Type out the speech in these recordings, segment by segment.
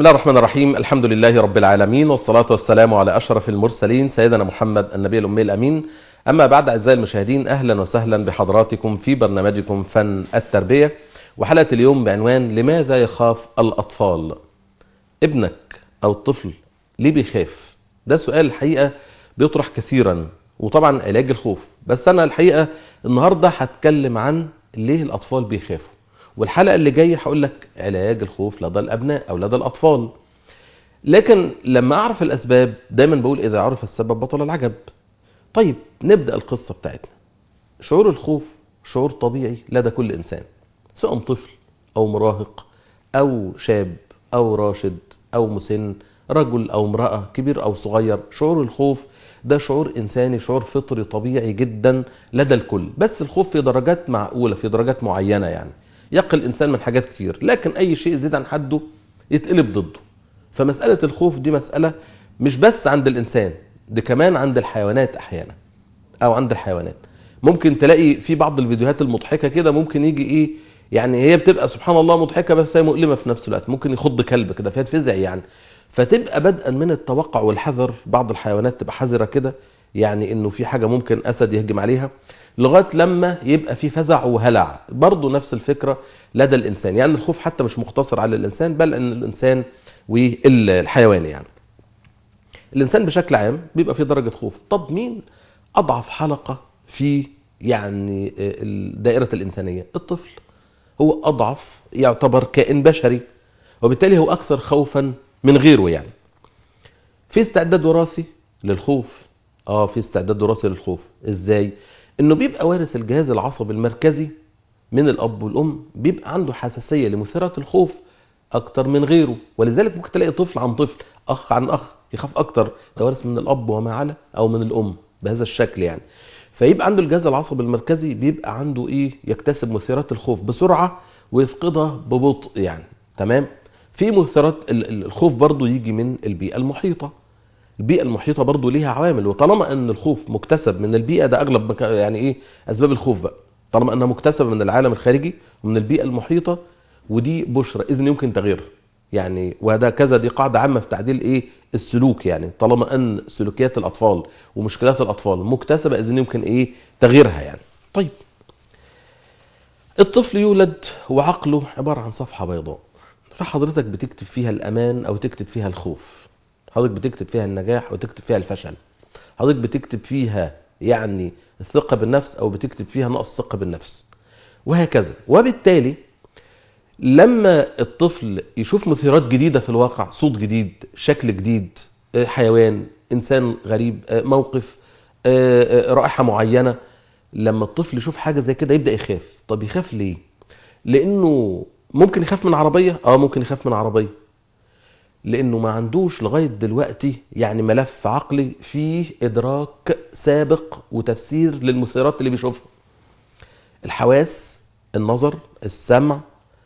الله الرحمن الرحيم الحمد لله رب العالمين والصلاة والسلام على أشرف المرسلين سيدنا محمد النبي الأمي الأمين أما بعد أعزائي المشاهدين أهلا وسهلا بحضراتكم في برنامجكم فن التربية وحلقة اليوم بعنوان لماذا يخاف الأطفال ابنك أو الطفل ليه بيخاف ده سؤال الحقيقة بيطرح كثيرا وطبعا علاج الخوف بس أنا الحقيقة النهاردة هتكلم عن ليه الأطفال بيخافوا والحلقة اللي جاية هقول لك علاج الخوف لدى الأبناء أو لدى الأطفال لكن لما أعرف الأسباب دايما بقول إذا عرف السبب بطل العجب طيب نبدأ القصة بتاعتنا شعور الخوف شعور طبيعي لدى كل إنسان سواء طفل أو مراهق أو شاب أو راشد أو مسن رجل أو امرأة كبير أو صغير شعور الخوف ده شعور إنساني شعور فطري طبيعي جدا لدى الكل بس الخوف في درجات معقولة في درجات معينة يعني يقي الإنسان من حاجات كتير لكن أي شيء زيد عن حده يتقلب ضده فمسألة الخوف دي مسألة مش بس عند الإنسان دي كمان عند الحيوانات أحيانا أو عند الحيوانات ممكن تلاقي في بعض الفيديوهات المضحكة كده ممكن يجي إيه يعني هي بتبقى سبحان الله مضحكة بس هي مؤلمة في نفس الوقت ممكن يخض كلب كده فيتفزع يعني فتبقى بدءا من التوقع والحذر بعض الحيوانات تبقى حذرة كده يعني انه في حاجة ممكن اسد يهجم عليها لغاية لما يبقى في فزع وهلع برضه نفس الفكرة لدى الانسان يعني الخوف حتى مش مقتصر على الانسان بل ان الانسان والحيوان يعني الانسان بشكل عام بيبقى في درجة خوف طب مين اضعف حلقة في يعني دائرة الانسانية الطفل هو اضعف يعتبر كائن بشري وبالتالي هو اكثر خوفا من غيره يعني في استعداد وراثي للخوف اه في استعداد وراثي للخوف ازاي انه بيبقى وارث الجهاز العصبي المركزي من الاب والام بيبقى عنده حساسيه لمثيرات الخوف اكتر من غيره ولذلك ممكن تلاقي طفل عن طفل اخ عن اخ يخاف اكتر ده وارث من الاب وما على او من الام بهذا الشكل يعني فيبقى عنده الجهاز العصبي المركزي بيبقى عنده ايه يكتسب مثيرات الخوف بسرعه ويفقدها ببطء يعني تمام في مثيرات الخوف برضو يجي من البيئة المحيطة البيئة المحيطة برضو ليها عوامل وطالما ان الخوف مكتسب من البيئة ده اغلب يعني ايه اسباب الخوف بقى طالما انها مكتسبة من العالم الخارجي ومن البيئة المحيطة ودي بشرى اذن يمكن تغييرها يعني وهذا كذا دي قاعدة عامة في تعديل ايه السلوك يعني طالما ان سلوكيات الاطفال ومشكلات الاطفال مكتسبة اذن يمكن ايه تغييرها يعني طيب الطفل يولد وعقله عبارة عن صفحة بيضاء فحضرتك بتكتب فيها الأمان أو تكتب فيها الخوف حضرتك بتكتب فيها النجاح وتكتب فيها الفشل حضرتك بتكتب فيها يعني الثقة بالنفس أو بتكتب فيها نقص ثقة بالنفس وهكذا وبالتالي لما الطفل يشوف مثيرات جديدة في الواقع صوت جديد شكل جديد حيوان إنسان غريب موقف رائحة معينة لما الطفل يشوف حاجة زي كده يبدأ يخاف طب يخاف ليه لأنه ممكن يخاف من عربية اه ممكن يخاف من عربية لانه ما عندوش لغاية دلوقتي يعني ملف عقلي فيه ادراك سابق وتفسير للمثيرات اللي بيشوفها الحواس النظر السمع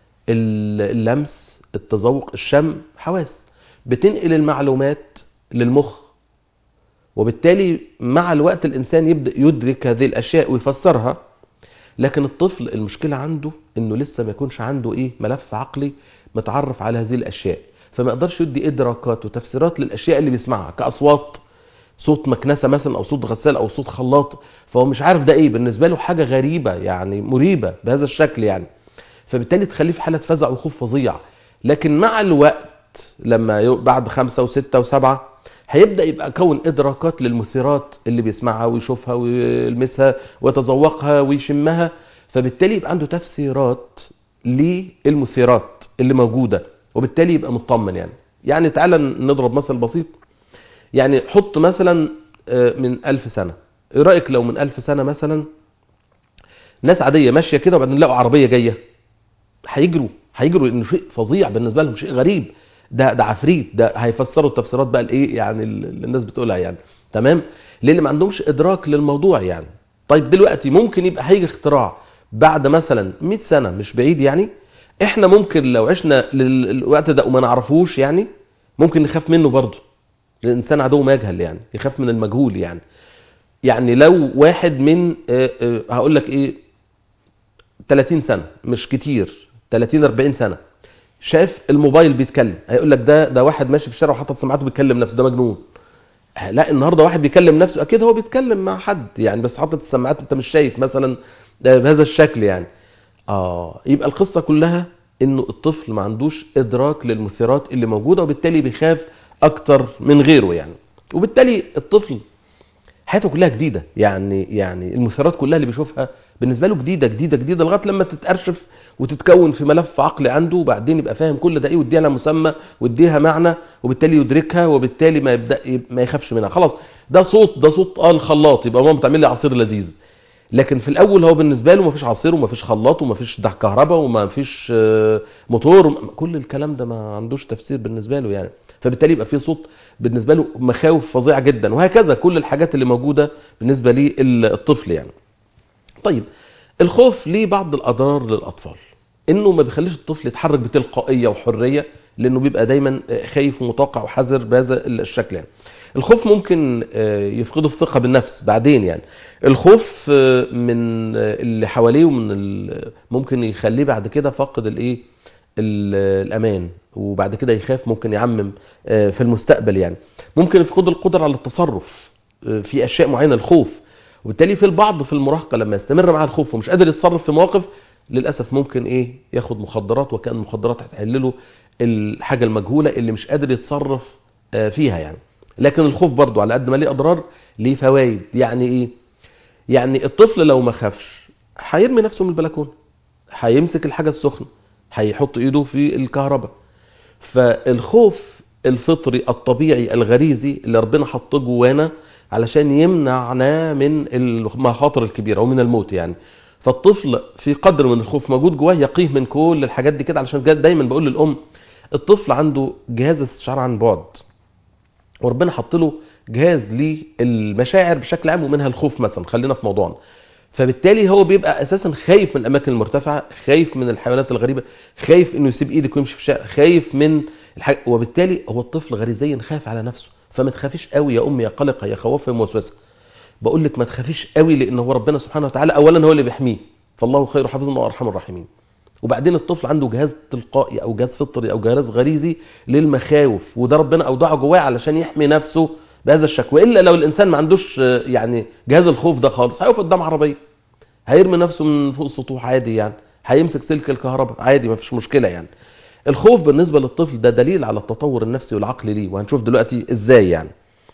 اللمس التذوق الشم حواس بتنقل المعلومات للمخ وبالتالي مع الوقت الانسان يبدأ يدرك هذه الاشياء ويفسرها لكن الطفل المشكلة عنده انه لسه ما يكونش عنده ايه ملف عقلي متعرف على هذه الاشياء فما يقدرش يدي ادراكات وتفسيرات للاشياء اللي بيسمعها كاصوات صوت مكنسة مثلا او صوت غسال او صوت خلاط فهو مش عارف ده ايه بالنسبة له حاجة غريبة يعني مريبة بهذا الشكل يعني فبالتالي تخليه في حالة فزع وخوف فظيع لكن مع الوقت لما بعد خمسة وستة وسبعة هيبدأ يبقى كون إدراكات للمثيرات اللي بيسمعها ويشوفها ويلمسها ويتذوقها ويشمها فبالتالي يبقى عنده تفسيرات للمثيرات اللي موجودة وبالتالي يبقى مطمن يعني يعني تعالى نضرب مثل بسيط يعني حط مثلا من ألف سنة ايه رأيك لو من ألف سنة مثلا ناس عادية ماشية كده وبعدين لقوا عربية جاية هيجروا هيجروا انه شيء فظيع بالنسبة لهم شيء غريب ده ده عفريت ده هيفسروا التفسيرات بقى الايه يعني اللي الناس بتقولها يعني تمام لان ما عندهمش ادراك للموضوع يعني طيب دلوقتي ممكن يبقى هيجي اختراع بعد مثلا 100 سنه مش بعيد يعني احنا ممكن لو عشنا للوقت ده وما نعرفوش يعني ممكن نخاف منه برضه الانسان عدو ما يجهل يعني يخاف من المجهول يعني يعني لو واحد من هقول لك ايه 30 سنه مش كتير 30 40 سنه شاف الموبايل بيتكلم هيقول لك ده ده واحد ماشي في الشارع وحاطط سماعته بيتكلم نفسه ده مجنون لا النهارده واحد بيكلم نفسه اكيد هو بيتكلم مع حد يعني بس حاطط السماعات انت مش شايف مثلا بهذا الشكل يعني اه يبقى القصه كلها انه الطفل ما عندوش ادراك للمثيرات اللي موجوده وبالتالي بيخاف اكتر من غيره يعني وبالتالي الطفل حياته كلها جديده يعني يعني المثيرات كلها اللي بيشوفها بالنسبه له جديده جديده جديده لغايه لما تتارشف وتتكون في ملف عقلي عنده وبعدين يبقى فاهم كل ده ايه ويديها لها مسمى ويديها معنى وبالتالي يدركها وبالتالي ما يبدا ما يخافش منها خلاص ده صوت ده صوت اه الخلاط يبقى ماما بتعمل لي عصير لذيذ لكن في الاول هو بالنسبه له مفيش عصير ومفيش خلاط ومفيش ده كهرباء ومفيش موتور كل الكلام ده ما عندوش تفسير بالنسبه له يعني فبالتالي يبقى في صوت بالنسبه له مخاوف فظيعه جدا وهكذا كل الحاجات اللي موجوده بالنسبه للطفل يعني طيب الخوف ليه بعض الاضرار للاطفال انه ما بيخليش الطفل يتحرك بتلقائيه وحريه لانه بيبقى دايما خايف ومتوقع وحذر بهذا الشكل يعني الخوف ممكن يفقده الثقه بالنفس بعدين يعني الخوف من اللي حواليه ومن ممكن يخليه بعد كده فاقد الايه الامان وبعد كده يخاف ممكن يعمم في المستقبل يعني ممكن يفقد القدره على التصرف في اشياء معينه الخوف وبالتالي في البعض في المراهقه لما يستمر مع الخوف ومش قادر يتصرف في مواقف للاسف ممكن ايه ياخد مخدرات وكان المخدرات هتحل له الحاجه المجهوله اللي مش قادر يتصرف فيها يعني لكن الخوف برضه على قد ما ليه اضرار ليه فوائد يعني ايه يعني الطفل لو ما خافش هيرمي نفسه من البلكونه هيمسك الحاجه السخنه هيحط ايده في الكهرباء فالخوف الفطري الطبيعي الغريزي اللي ربنا حطه جوانا علشان يمنعنا من المخاطر الكبيره ومن الموت يعني فالطفل في قدر من الخوف موجود جواه يقيه من كل الحاجات دي كده علشان دايما بقول للام الطفل عنده جهاز استشعار عن بعد وربنا حط له جهاز للمشاعر بشكل عام ومنها الخوف مثلا خلينا في موضوعنا فبالتالي هو بيبقى اساسا خايف من الاماكن المرتفعه خايف من الحيوانات الغريبه خايف انه يسيب ايدك ويمشي في الشارع خايف من الحاجة وبالتالي هو الطفل غريزيا خايف على نفسه فما تخافيش قوي يا امي يا قلقه يا خوافه يا موسوسه بقول لك ما تخافيش قوي لان هو ربنا سبحانه وتعالى اولا هو اللي بيحميه فالله خير حافظا وارحم الراحمين وبعدين الطفل عنده جهاز تلقائي او جهاز فطري او جهاز غريزي للمخاوف وده ربنا اودعه جواه علشان يحمي نفسه بهذا الشكل والا لو الانسان ما عندوش يعني جهاز الخوف ده خالص هيقف قدام عربيه هيرمي نفسه من فوق السطوح عادي يعني هيمسك سلك الكهرباء عادي ما فيش مشكله يعني الخوف بالنسبه للطفل ده دليل على التطور النفسي والعقلي ليه وهنشوف دلوقتي ازاي يعني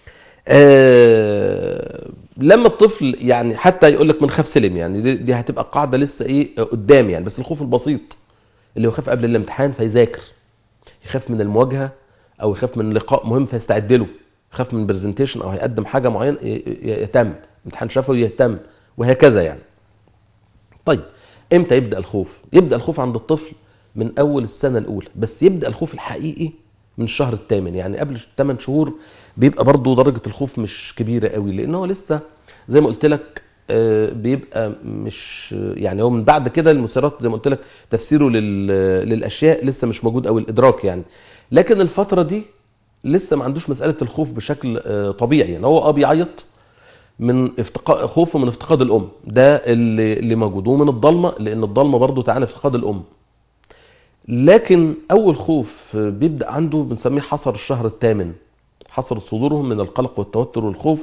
آه لما الطفل يعني حتى يقول لك من خاف سلم يعني دي, دي هتبقى قاعده لسه ايه قدام يعني بس الخوف البسيط اللي هو يخاف قبل الامتحان فيذاكر يخاف من المواجهه او يخاف من لقاء مهم فيستعد له يخاف من برزنتيشن او هيقدم حاجه معينه يهتم امتحان شفوي يهتم وهكذا يعني طيب امتى يبدا الخوف يبدا الخوف عند الطفل من اول السنه الاولى بس يبدا الخوف الحقيقي من الشهر الثامن يعني قبل 8 شهور بيبقى برضه درجه الخوف مش كبيره قوي لان هو لسه زي ما قلت لك بيبقى مش يعني هو من بعد كده المثيرات زي ما قلت لك تفسيره للاشياء لسه مش موجود قوي الادراك يعني لكن الفتره دي لسه ما عندوش مساله الخوف بشكل طبيعي يعني هو اه بيعيط من افتقاد خوفه من افتقاد الام ده اللي اللي موجود ومن الضلمه لان الضلمه برضه تعني افتقاد الام لكن اول خوف بيبدا عنده بنسميه حصر الشهر الثامن حصر صدورهم من القلق والتوتر والخوف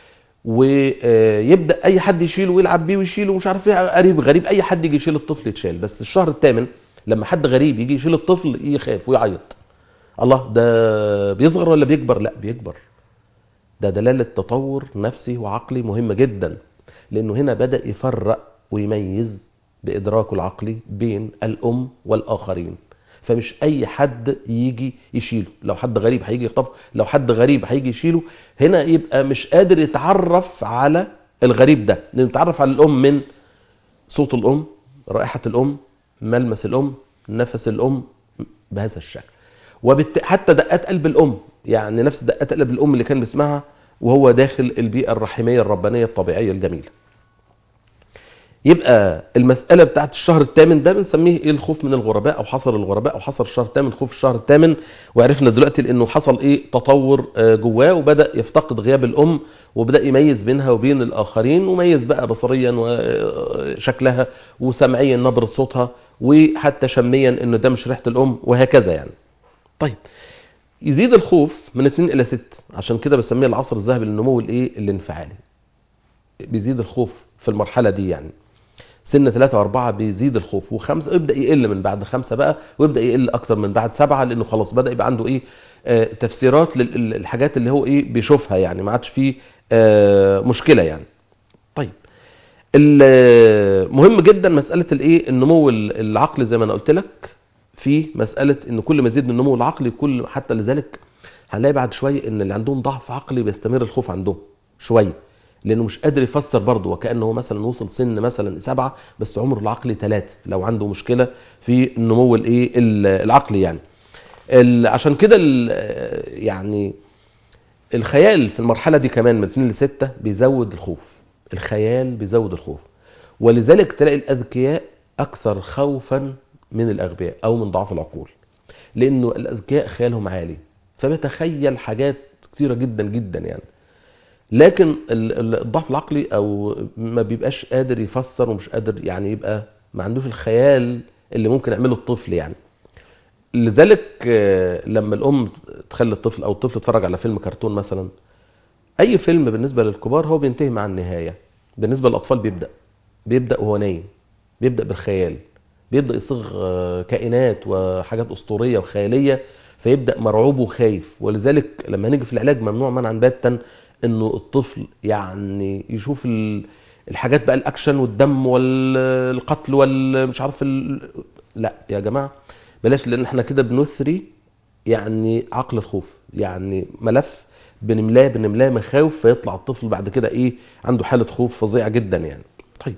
ويبدا اي حد يشيله ويلعب بيه ويشيله ومش عارف ايه قريب غريب اي حد يجي يشيل الطفل يتشال بس الشهر الثامن لما حد غريب يجي يشيل الطفل يخاف ويعيط الله ده بيصغر ولا بيكبر لا بيكبر ده دلاله تطور نفسي وعقلي مهمه جدا لانه هنا بدا يفرق ويميز بادراكه العقلي بين الام والاخرين فمش اي حد يجي يشيله لو حد غريب هيجي يخطف لو حد غريب هيجي يشيله هنا يبقى مش قادر يتعرف على الغريب ده لانه يتعرف على الام من صوت الام رائحه الام ملمس الام نفس الام بهذا الشكل وبالت... حتى دقات قلب الام يعني نفس دقات قلب الام اللي كان بيسمعها وهو داخل البيئه الرحميه الربانيه الطبيعيه الجميله يبقى المسألة بتاعت الشهر الثامن ده بنسميه ايه الخوف من الغرباء او حصر الغرباء او حصر الشهر الثامن خوف الشهر الثامن وعرفنا دلوقتي لانه حصل ايه تطور آه، جواه وبدأ يفتقد غياب الام وبدأ يميز بينها وبين الاخرين وميز بقى بصريا وشكلها وسمعيا نبرة صوتها وحتى شميا انه ده مش ريحة الام وهكذا يعني طيب يزيد الخوف من 2 الى 6 عشان كده بسميه العصر الذهبي للنمو الايه الانفعالي بيزيد الخوف في المرحلة دي يعني سن 3 و4 بيزيد الخوف وخمسة يبدا يقل من بعد خمسة بقى ويبدا يقل اكتر من بعد سبعة لانه خلاص بدا يبقى عنده ايه آه تفسيرات للحاجات اللي هو ايه بيشوفها يعني ما عادش فيه آه مشكله يعني طيب مهم جدا مساله الايه النمو العقلي زي ما انا قلت لك في مساله ان كل ما يزيد من النمو العقلي كل حتى لذلك هنلاقي بعد شويه ان اللي عندهم ضعف عقلي بيستمر الخوف عندهم شويه لانه مش قادر يفسر برضه وكانه مثلا وصل سن مثلا سبعة بس عمره العقلي ثلاثة لو عنده مشكله في النمو الايه العقلي يعني عشان كده يعني الخيال في المرحله دي كمان من 2 ل 6 بيزود الخوف الخيال بيزود الخوف ولذلك تلاقي الاذكياء اكثر خوفا من الاغبياء او من ضعف العقول لانه الاذكياء خيالهم عالي فبيتخيل حاجات كثيره جدا جدا يعني لكن الضعف العقلي او ما بيبقاش قادر يفسر ومش قادر يعني يبقى ما عندوش الخيال اللي ممكن يعمله الطفل يعني لذلك لما الام تخلي الطفل او الطفل يتفرج على فيلم كرتون مثلا اي فيلم بالنسبه للكبار هو بينتهي مع النهايه بالنسبه للاطفال بيبدا بيبدا وهو نايم بيبدا بالخيال بيبدا يصيغ كائنات وحاجات اسطوريه وخياليه فيبدا مرعوب وخايف ولذلك لما نيجي في العلاج ممنوع منعا باتا انه الطفل يعني يشوف الحاجات بقى الاكشن والدم والقتل والمش عارف ال... لا يا جماعه بلاش لان احنا كده بنثري يعني عقل الخوف يعني ملف بنملاه بنملاه مخاوف فيطلع الطفل بعد كده ايه عنده حاله خوف فظيعه جدا يعني طيب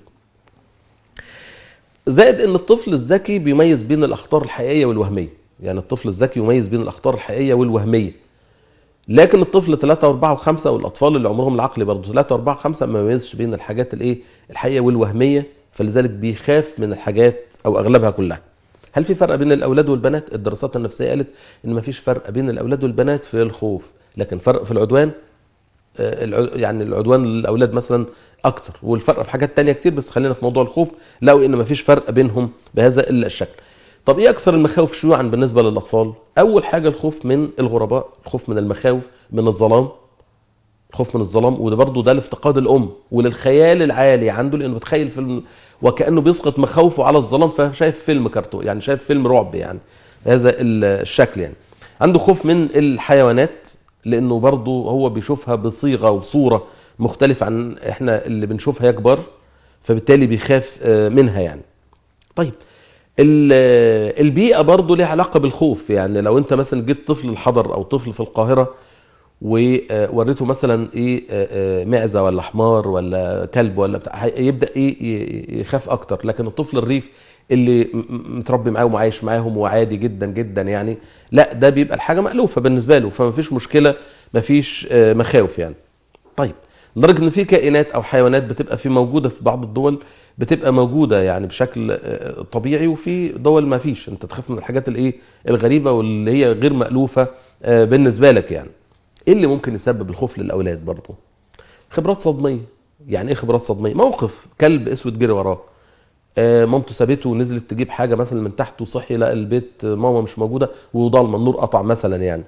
زائد ان الطفل الذكي بيميز بين الاخطار الحقيقيه والوهميه يعني الطفل الذكي يميز بين الاخطار الحقيقيه والوهميه لكن الطفل 3 و4 و5 والاطفال اللي عمرهم العقلي برضه 3 و4 و5 ما يميزش بين الحاجات الايه الحقيقيه والوهميه فلذلك بيخاف من الحاجات او اغلبها كلها هل في فرق بين الاولاد والبنات الدراسات النفسيه قالت ان ما فيش فرق بين الاولاد والبنات في الخوف لكن فرق في العدوان يعني العدوان للاولاد مثلا اكتر والفرق في حاجات تانية كتير بس خلينا في موضوع الخوف لقوا ان ما فيش فرق بينهم بهذا الشكل طب ايه اكثر المخاوف شيوعا بالنسبه للاطفال اول حاجه الخوف من الغرباء الخوف من المخاوف من الظلام الخوف من الظلام وده برضه ده لافتقاد الام وللخيال العالي عنده لانه بتخيل فيلم وكانه بيسقط مخاوفه على الظلام فشايف فيلم كرتون يعني شايف فيلم رعب يعني هذا الشكل يعني عنده خوف من الحيوانات لانه برضه هو بيشوفها بصيغه وصوره مختلفه عن احنا اللي بنشوفها يكبر فبالتالي بيخاف منها يعني طيب البيئه برضه ليها علاقه بالخوف يعني لو انت مثلا جيت طفل الحضر او طفل في القاهره ووريته مثلا ايه معزه ولا حمار ولا كلب ولا بتاع يبدا ايه يخاف اكتر لكن الطفل الريف اللي متربي معاهم وعايش معاهم وعادي جدا جدا يعني لا ده بيبقى الحاجه مألوفه بالنسبه له فما فيش مشكله ما فيش مخاوف يعني طيب لدرجه ان في كائنات او حيوانات بتبقى في موجوده في بعض الدول بتبقى موجوده يعني بشكل طبيعي وفي دول ما فيش انت تخاف من الحاجات الايه الغريبه واللي هي غير مألوفه بالنسبه لك يعني ايه اللي ممكن يسبب الخوف للاولاد برضه خبرات صدميه يعني ايه خبرات صدميه موقف كلب اسود جري وراه آه مامته سابته ونزلت تجيب حاجه مثلا من تحت وصحي لقى البيت ماما مش موجوده وضلمه النور قطع مثلا يعني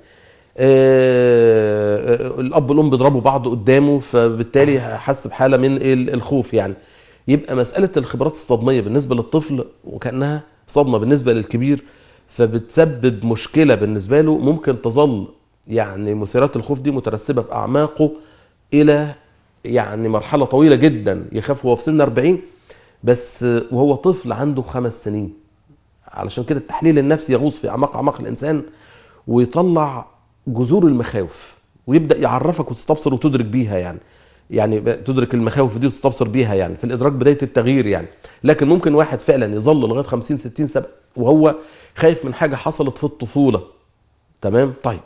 آه الاب والام بيضربوا بعض قدامه فبالتالي حس بحاله من الخوف يعني يبقى مساله الخبرات الصدميه بالنسبه للطفل وكانها صدمه بالنسبه للكبير فبتسبب مشكله بالنسبه له ممكن تظل يعني مثيرات الخوف دي مترسبه في اعماقه الى يعني مرحله طويله جدا يخاف وهو في سن 40 بس وهو طفل عنده خمس سنين علشان كده التحليل النفسي يغوص في اعماق اعماق الانسان ويطلع جذور المخاوف ويبدا يعرفك وتستبصر وتدرك بيها يعني يعني تدرك المخاوف دي وتستبصر بيها يعني في الادراك بدايه التغيير يعني لكن ممكن واحد فعلا يظل لغايه 50 60 سنه وهو خايف من حاجه حصلت في الطفوله تمام طيب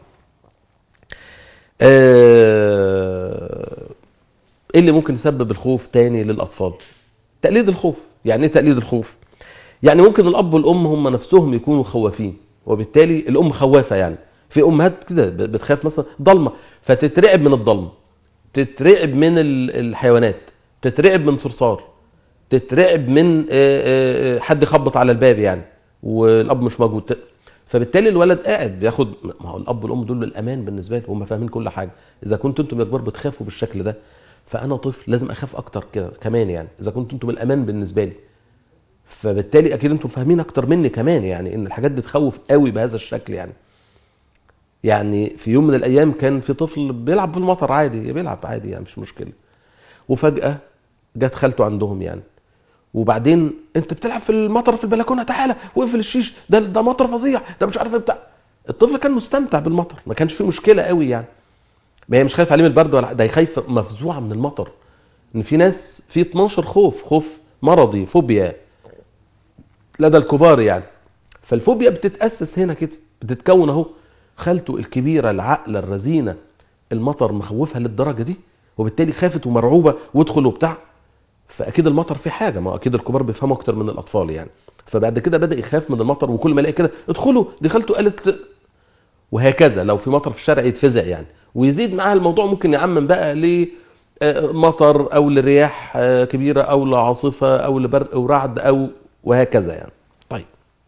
ايه اللي ممكن يسبب الخوف تاني للاطفال تقليد الخوف يعني ايه تقليد الخوف يعني ممكن الاب والام هم نفسهم يكونوا خوافين وبالتالي الام خوافه يعني في امهات كده بتخاف مثلا ضلمه فتترعب من الضلمه تترعب من ال- الحيوانات تترعب من صرصار تترعب من آه، آه، آه، حد يخبط على الباب يعني والاب مش موجود ت- فبالتالي الولد قاعد بياخد ما هو الاب والام دول الامان بالنسبه له هم فاهمين كل حاجه اذا كنتوا انتم يا كبار بتخافوا بالشكل ده فانا طفل لازم اخاف اكتر كده كمان يعني اذا كنتوا انتم الامان بالنسبه لي فبالتالي اكيد انتم فاهمين اكتر مني كمان يعني ان الحاجات دي تخوف قوي بهذا الشكل يعني يعني في يوم من الايام كان في طفل بيلعب في المطر عادي بيلعب عادي يعني مش مشكله وفجاه جت خالته عندهم يعني وبعدين انت بتلعب في المطر في البلكونه تعالى واقفل الشيش ده ده مطر فظيع ده مش عارف ايه بتاع الطفل كان مستمتع بالمطر ما كانش فيه مشكله قوي يعني ما هي مش خايف عليه من البرد ولا ده هي خايفه مفزوعه من المطر ان في ناس في 12 خوف خوف مرضي فوبيا لدى الكبار يعني فالفوبيا بتتاسس هنا كده بتتكون اهو خالته الكبيره العاقله الرزينه المطر مخوفها للدرجه دي وبالتالي خافت ومرعوبه وادخل وبتاع فاكيد المطر فيه حاجه ما هو اكيد الكبار بيفهموا اكتر من الاطفال يعني فبعد كده بدا يخاف من المطر وكل ما يلاقي كده ادخلوا دي خالته قالت وهكذا لو في مطر في الشارع يتفزع يعني ويزيد معاها الموضوع ممكن يعمم بقى ل آه، مطر او لرياح آه، كبيره او لعاصفه او لبرق ورعد او وهكذا يعني طيب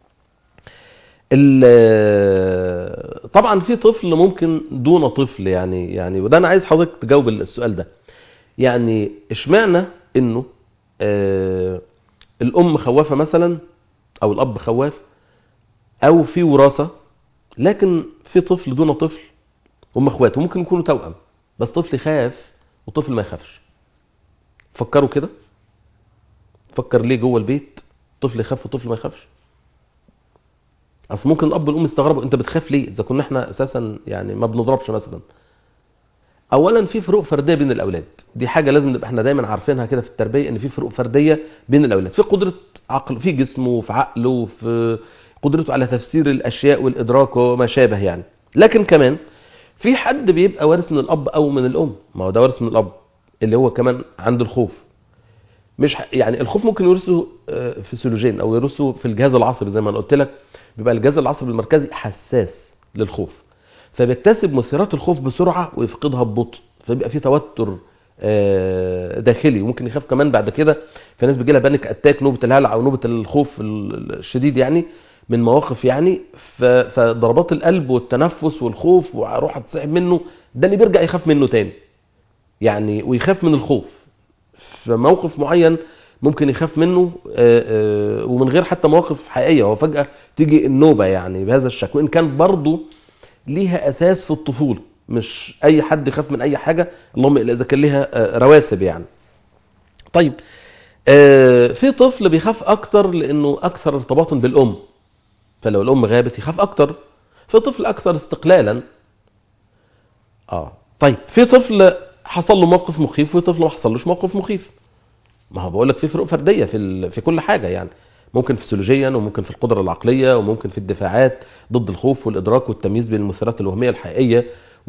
ال- طبعا في طفل ممكن دون طفل يعني يعني وده انا عايز حضرتك تجاوب السؤال ده يعني اشمعنى انه آه الام خوافه مثلا او الاب خواف او في وراثه لكن في طفل دون طفل هم اخوات وممكن يكونوا توأم بس طفل يخاف وطفل ما يخافش فكروا كده فكر ليه جوه البيت طفل يخاف وطفل ما يخافش اصل ممكن الاب والام يستغربوا انت بتخاف ليه اذا كنا احنا اساسا يعني ما بنضربش مثلا اولا في فروق فرديه بين الاولاد دي حاجه لازم نبقى احنا دايما عارفينها كده في التربيه ان في فروق فرديه بين الاولاد في قدره عقل في جسمه وفي عقله وفي قدرته على تفسير الاشياء والادراك وما شابه يعني لكن كمان في حد بيبقى وارث من الاب او من الام ما هو ده وارث من الاب اللي هو كمان عنده الخوف مش ح... يعني الخوف ممكن يورثه آه، فسيولوجيا او يورثه في الجهاز العصبي زي ما انا قلت لك بيبقى الجهاز العصبي المركزي حساس للخوف فبيكتسب مثيرات الخوف بسرعه ويفقدها ببطء فبيبقى في توتر آه، داخلي وممكن يخاف كمان بعد كده في ناس بيجي لها بانيك اتاك نوبه الهلع او نوبه الخوف ال- الشديد يعني من مواقف يعني ف- فضربات القلب والتنفس والخوف واروح اتسحب منه ده اللي بيرجع يخاف منه تاني يعني ويخاف من الخوف في موقف معين ممكن يخاف منه آه، آه، ومن غير حتى مواقف حقيقيه هو فجاه تيجي النوبه يعني بهذا الشكل وان كان برضه ليها اساس في الطفوله مش اي حد يخاف من اي حاجه اللهم الا اذا كان ليها آه، رواسب يعني طيب آه، في طفل بيخاف اكتر لانه اكثر ارتباطا بالام فلو الام غابت يخاف اكتر في طفل اكثر استقلالا اه طيب في طفل حصل له موقف مخيف وفي طفل ما حصلوش موقف مخيف ما هو بقول لك في فروق فرديه في ال... في كل حاجه يعني ممكن فسيولوجيا وممكن في القدره العقليه وممكن في الدفاعات ضد الخوف والادراك والتمييز بين المثيرات الوهميه الحقيقيه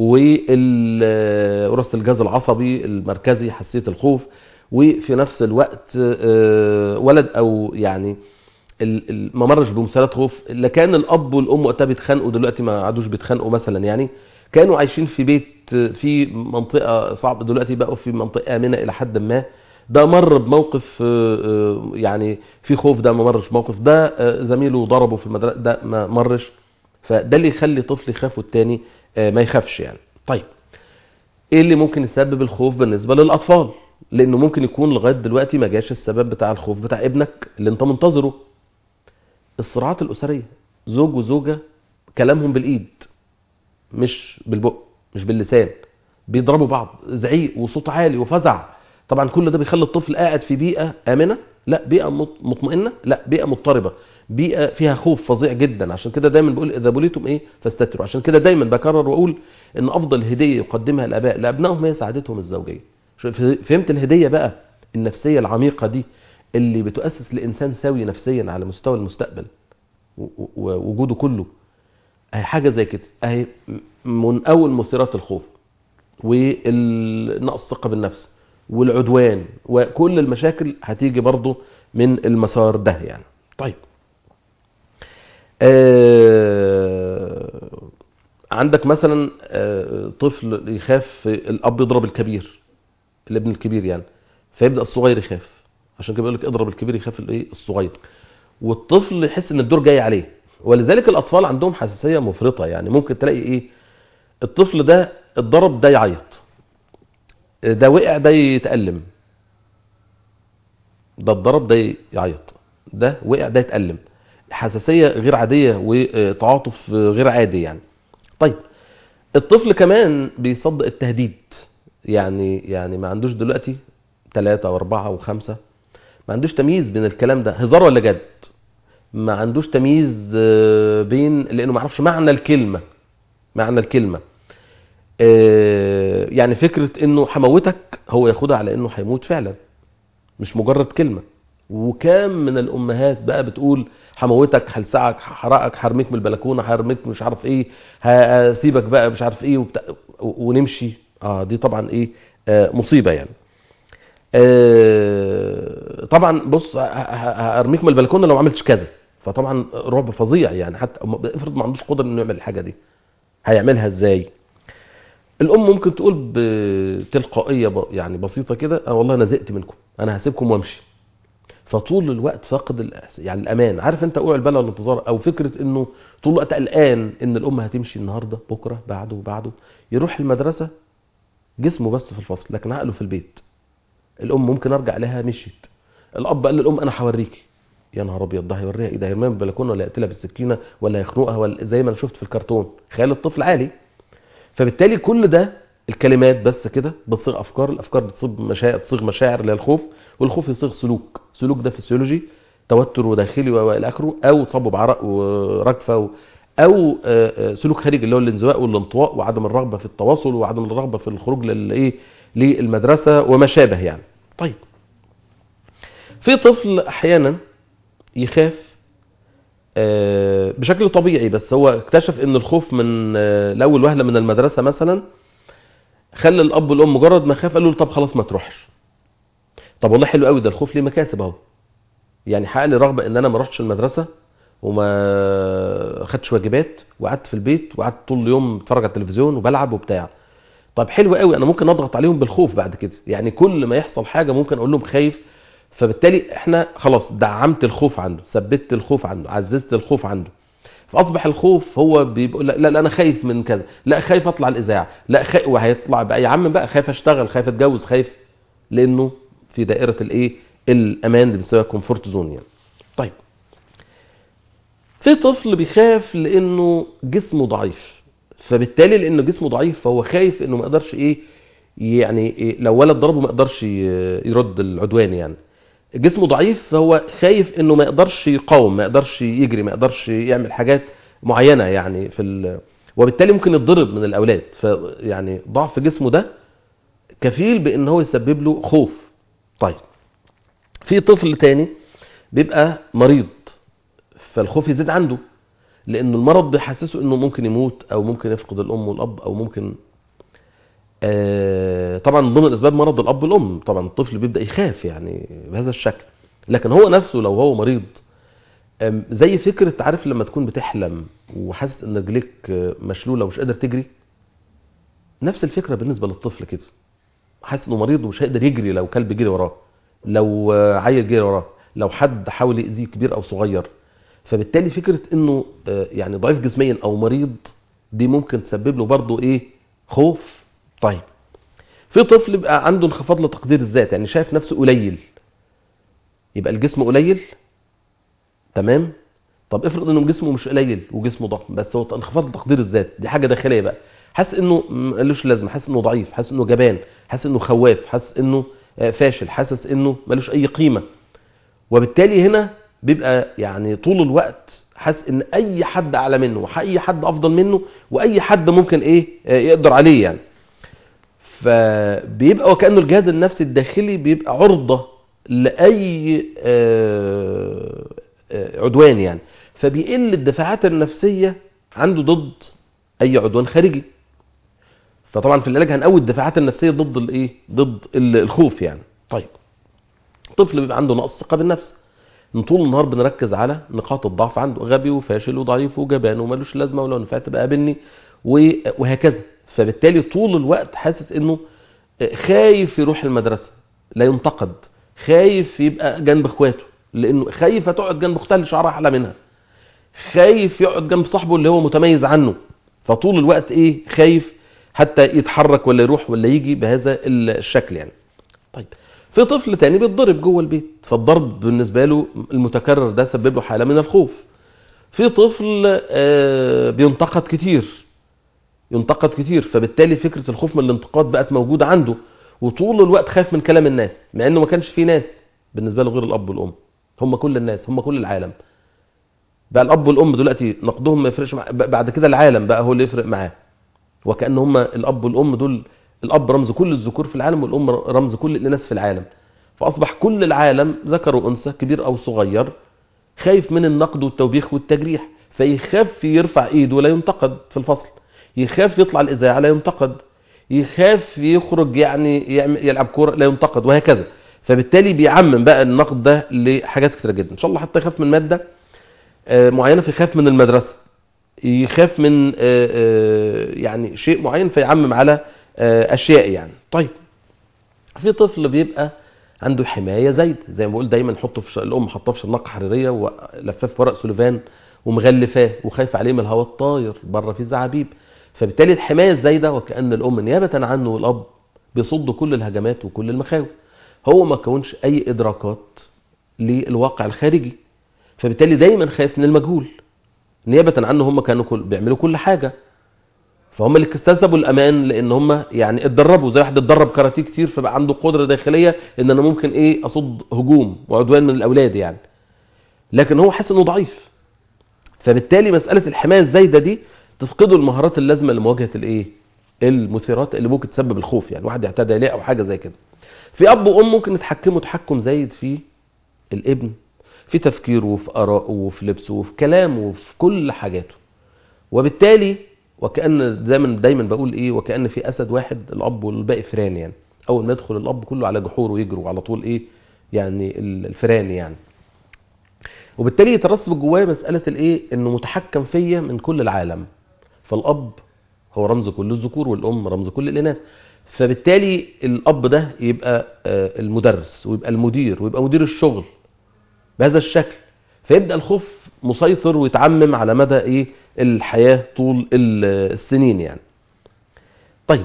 ووراثه الجهاز العصبي المركزي حساسيه الخوف وفي نفس الوقت آه، ولد او يعني ال- ال- ما مرش بمثيرات خوف لا كان الاب والام وقتها بيتخانقوا دلوقتي ما عادوش بيتخانقوا مثلا يعني كانوا عايشين في بيت في منطقه صعبه دلوقتي بقوا في منطقه امنه الى حد ما ده مر بموقف آه، آه، يعني في خوف ده ما مرش موقف ده آه، زميله ضربه في المدرسه ده ما مرش فده اللي يخلي طفل يخاف والتاني آه، ما يخافش يعني طيب ايه اللي ممكن يسبب الخوف بالنسبه للاطفال لانه ممكن يكون لغايه دلوقتي ما جاش السبب بتاع الخوف بتاع ابنك اللي انت منتظره الصراعات الاسريه زوج وزوجه كلامهم بالايد مش بالبق مش باللسان بيضربوا بعض زعيق وصوت عالي وفزع طبعا كل ده بيخلي الطفل قاعد في بيئه امنه لا بيئه مط- مطمئنه لا بيئه مضطربه بيئه فيها خوف فظيع جدا عشان كده دايما بقول اذا بليتم ايه فاستتروا عشان كده دايما بكرر واقول ان افضل هديه يقدمها الاباء لابنائهم هي سعادتهم الزوجيه شو- فهمت الهديه بقى النفسيه العميقه دي اللي بتؤسس لانسان سوي نفسيا على مستوى المستقبل و- و- ووجوده كله اهي حاجه زي كده اهي من اول مثيرات الخوف ونقص الثقه بالنفس والعدوان وكل المشاكل هتيجي برضو من المسار ده يعني طيب آه عندك مثلا آه طفل يخاف الاب يضرب الكبير الابن الكبير يعني فيبدا الصغير يخاف عشان كده بيقول لك اضرب الكبير يخاف الايه الصغير والطفل يحس ان الدور جاي عليه ولذلك الاطفال عندهم حساسيه مفرطه يعني ممكن تلاقي ايه الطفل ده اتضرب ده يعيط ده وقع ده يتألم ده اتضرب ده يعيط ده وقع ده يتألم حساسية غير عادية وتعاطف غير عادي يعني طيب الطفل كمان بيصدق التهديد يعني يعني ما عندوش دلوقتي ثلاثة واربعة وخمسة ما عندوش تمييز بين الكلام ده هزار ولا جد ما عندوش تمييز بين لانه ما يعرفش معنى الكلمة معنى الكلمة يعني فكرة انه هموتك هو ياخدها على انه هيموت فعلا مش مجرد كلمة وكام من الامهات بقى بتقول هموتك هلسعك هحرقك هرميك من البلكونه هرميك مش عارف ايه هسيبك بقى مش عارف ايه وبتاع ونمشي اه دي طبعا ايه آه مصيبه يعني آه طبعا بص هرميك من البلكونه لو ما عملتش كذا فطبعا رعب فظيع يعني حتى افرض ما عندوش قدره انه يعمل الحاجه دي هيعملها ازاي الام ممكن تقول بتلقائيه يعني بسيطه كده اه والله انا زهقت منكم انا هسيبكم وامشي فطول الوقت فاقد يعني الامان عارف انت اوعى البلا والانتظار او فكره انه طول الوقت قلقان ان الام هتمشي النهارده بكره بعده وبعده يروح المدرسه جسمه بس في الفصل لكن عقله في البيت الام ممكن ارجع لها مشيت الاب قال للام انا هوريكي يا نهار ابيض ده هيوريها ايه ده هيرميها من البلكونه ولا يقتلها بالسكينه ولا يخنقها ولا زي ما انا شفت في الكرتون خيال الطفل عالي فبالتالي كل ده الكلمات بس كده بتصيغ افكار الافكار بتصيغ مشاعر بتصيغ مشاعر للخوف والخوف يصيغ سلوك سلوك ده فسيولوجي توتر وداخلي والى اخره او تصبب عرق ورجفه و... او سلوك خارجي اللي هو الانزواء والانطواء وعدم الرغبه في التواصل وعدم الرغبه في الخروج للايه للمدرسه وما شابه يعني طيب في طفل احيانا يخاف بشكل طبيعي بس هو اكتشف ان الخوف من الاول وهله من المدرسه مثلا خلى الاب والام مجرد ما خاف قالوا له طب خلاص ما تروحش طب والله حلو قوي ده الخوف ليه مكاسب اهو يعني حقق لي رغبه ان انا ما اروحش المدرسه وما خدتش واجبات وقعدت في البيت وقعدت طول اليوم اتفرج على التلفزيون وبلعب وبتاع طب حلو قوي انا ممكن اضغط عليهم بالخوف بعد كده يعني كل ما يحصل حاجه ممكن اقول لهم خايف فبالتالي احنا خلاص دعمت الخوف عنده ثبتت الخوف عنده عززت الخوف عنده فاصبح الخوف هو بيقول لا, لا انا خايف من كذا لا خايف اطلع الاذاعه لا خايف وهيطلع بقى يا عم بقى خايف اشتغل خايف اتجوز خايف لانه في دائره الايه الامان اللي بنسميها كومفورت زون يعني طيب في طفل بيخاف لانه جسمه ضعيف فبالتالي لانه جسمه ضعيف فهو خايف انه ما يقدرش ايه يعني إيه لو ولد ضربه ما يقدرش يرد العدوان يعني جسمه ضعيف فهو خايف انه ما يقدرش يقاوم ما يقدرش يجري ما يقدرش يعمل حاجات معينه يعني في ال... وبالتالي ممكن يتضرب من الاولاد فيعني ضعف جسمه ده كفيل بان هو يسبب له خوف طيب في طفل تاني بيبقى مريض فالخوف يزيد عنده لان المرض بيحسسه انه ممكن يموت او ممكن يفقد الام والاب او ممكن آه طبعا من ضمن اسباب مرض الاب والام طبعا الطفل بيبدا يخاف يعني بهذا الشكل لكن هو نفسه لو هو مريض زي فكره عارف لما تكون بتحلم وحاسس ان رجليك مشلوله ومش قادر تجري نفس الفكره بالنسبه للطفل كده حاسس انه مريض ومش هيقدر يجري لو كلب جري وراه لو عيل جري وراه لو حد حاول يأذيه كبير او صغير فبالتالي فكره انه يعني ضعيف جسميا او مريض دي ممكن تسبب له برضه ايه خوف طيب في طفل بقى عنده انخفاض لتقدير الذات يعني شايف نفسه قليل يبقى الجسم قليل تمام طب افرض انه جسمه مش قليل وجسمه ضخم بس هو انخفاض لتقدير الذات دي حاجه داخليه بقى حاسس انه ملوش لازمه حاسس انه ضعيف حاسس انه جبان حاسس انه خواف حاسس انه فاشل حاسس انه ملوش اي قيمه وبالتالي هنا بيبقى يعني طول الوقت حاسس ان اي حد اعلى منه واي حد افضل منه واي حد ممكن ايه يقدر عليه يعني فبيبقى وكانه الجهاز النفسي الداخلي بيبقى عرضه لاي عدوان يعني فبيقل الدفاعات النفسيه عنده ضد اي عدوان خارجي فطبعا في العلاج هنقوي الدفاعات النفسيه ضد الايه ضد ال- الخوف يعني طيب طفل بيبقى عنده نقص ثقه بالنفس إن طول النهار بنركز على نقاط الضعف عنده غبي وفاشل وضعيف وجبان وملوش لازمه ولو نفعت بقى قابلني و- وهكذا فبالتالي طول الوقت حاسس انه خايف يروح المدرسه لا ينتقد خايف يبقى جنب اخواته لانه خايفه تقعد جنب اختها اللي شعرها احلى منها خايف يقعد جنب صاحبه اللي هو متميز عنه فطول الوقت ايه خايف حتى يتحرك ولا يروح ولا يجي بهذا الشكل يعني طيب في طفل تاني بيتضرب جوه البيت فالضرب بالنسبه له المتكرر ده سبب له حاله من الخوف في طفل آه، بينتقد كتير ينتقد كتير فبالتالي فكره الخوف من الانتقاد بقت موجوده عنده وطول الوقت خايف من كلام الناس مع انه ما كانش في ناس بالنسبه له غير الاب والام هم كل الناس هم كل العالم بقى الاب والام دلوقتي نقدهم ما يفرقش مع... بعد كده العالم بقى هو اللي يفرق معاه وكأن هم الاب والام دول الاب رمز كل الذكور في العالم والام رمز كل الاناث في العالم فاصبح كل العالم ذكر وانثى كبير او صغير خايف من النقد والتوبيخ والتجريح فيخاف يرفع ايده لا ينتقد في الفصل يخاف يطلع الاذاعه لا ينتقد يخاف يخرج يعني يعمل- يلعب كوره لا ينتقد وهكذا فبالتالي بيعمم بقى النقد ده لحاجات كتيره جدا ان شاء الله حتى يخاف من ماده آه، معينه فيخاف من المدرسه يخاف من آه، آه، يعني شيء معين فيعمم على آه، اشياء يعني طيب في طفل بيبقى عنده حمايه زايد زي ما بقول دايما نحطه في ش... الام حطاه في شنقه حريريه ولفاه في ورق سلوفان ومغلفاه وخايفه عليه من الهواء الطاير بره في زعابيب فبالتالي الحمايه الزايده وكان الام نيابه عنه والاب بيصدوا كل الهجمات وكل المخاوف هو ما كونش اي ادراكات للواقع الخارجي فبالتالي دايما خايف من المجهول نيابه عنه هم كانوا كل... بيعملوا كل حاجه فهم اللي اكتسبوا الامان لان هم يعني اتدربوا زي واحد اتدرب كاراتيه كتير فبقى عنده قدره داخليه ان انا ممكن ايه اصد هجوم وعدوان من الاولاد يعني لكن هو حاسس انه ضعيف فبالتالي مساله الحمايه الزايده دي تفقده المهارات اللازمه لمواجهه الايه المثيرات اللي ممكن تسبب الخوف يعني واحد يعتدي عليه او حاجه زي كده في اب وام ممكن يتحكموا تحكم زايد في الابن في تفكيره وفي ارائه وفي لبسه وفي كلامه وفي كل حاجاته وبالتالي وكأن زي ما دايما بقول ايه وكأن في اسد واحد الاب والباقي فران يعني اول ما يدخل الاب كله على جحوره ويجروا على طول ايه يعني الفران يعني وبالتالي يترسب جواه مسألة الايه انه متحكم فيا من كل العالم فالاب هو رمز كل الذكور والام رمز كل الاناث فبالتالي الاب ده يبقى آه، المدرس ويبقى المدير ويبقى مدير الشغل بهذا الشكل فيبدا الخوف مسيطر ويتعمم على مدى ايه الحياه طول ال- السنين يعني طيب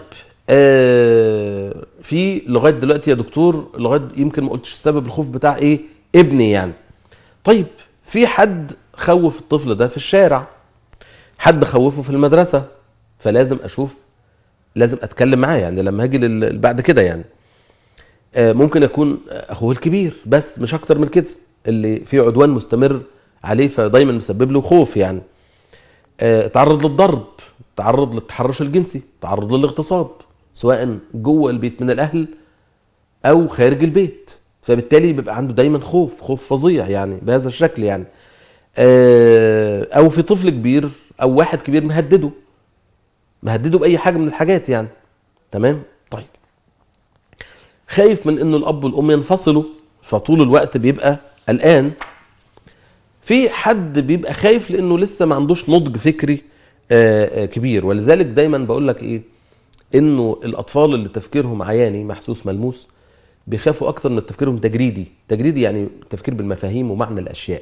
آه في لغايه دلوقتي يا دكتور لغايه يمكن ما قلتش السبب الخوف بتاع ايه ابني يعني طيب في حد خوف الطفل ده في الشارع حد خوفه في المدرسه فلازم اشوف لازم اتكلم معاه يعني لما هاجي لل- بعد كده يعني آه، ممكن يكون اخوه الكبير بس مش اكتر من كده اللي فيه عدوان مستمر عليه فدايما مسبب له خوف يعني آه، تعرض للضرب تعرض للتحرش الجنسي تعرض للاغتصاب سواء جوه البيت من الاهل او خارج البيت فبالتالي بيبقى عنده دايما خوف خوف فظيع يعني بهذا الشكل يعني آه، او في طفل كبير او واحد كبير مهدده مهدده باي حاجه من الحاجات يعني تمام طيب خايف من انه الاب والام ينفصلوا فطول الوقت بيبقى قلقان في حد بيبقى خايف لانه لسه ما عندوش نضج فكري آه، آه، كبير ولذلك دايما بقول لك ايه انه الاطفال اللي تفكيرهم عياني محسوس ملموس بيخافوا اكثر من تفكيرهم تجريدي تجريدي يعني تفكير بالمفاهيم ومعنى الاشياء